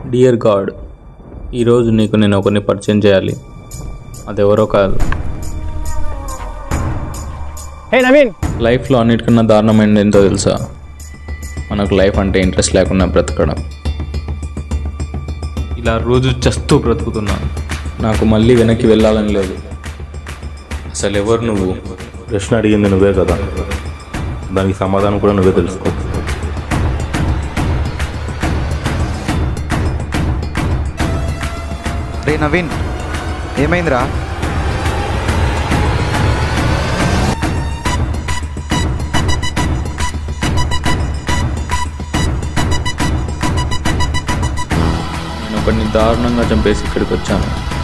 dear God ఈరోజు నీకు నేను ఒకరిని పరిచయం చేయాలి అదెవరో కాదు హే నవీన్ లైఫ్లో అన్నిటికన్నా దారుణమైనది ఏంటో తెలుసా మనకు లైఫ్ అంటే ఇంట్రెస్ట్ లేకుండా బ్రతకడం ఇలా రోజు చస్తూ బ్రతుకుతున్నాను నాకు మళ్ళీ వెనక్కి వెళ్ళాలని లేదు అసలు ఎవరు నువ్వు ప్రశ్న అడిగింది నువ్వే కదా దానికి సమాధానం కూడా నువ్వే తెలుసుకో రే నవీన్ ఏమైందిరా నేను ఒకరిని దారుణంగా చంపేసి ఇక్కడికి వచ్చాను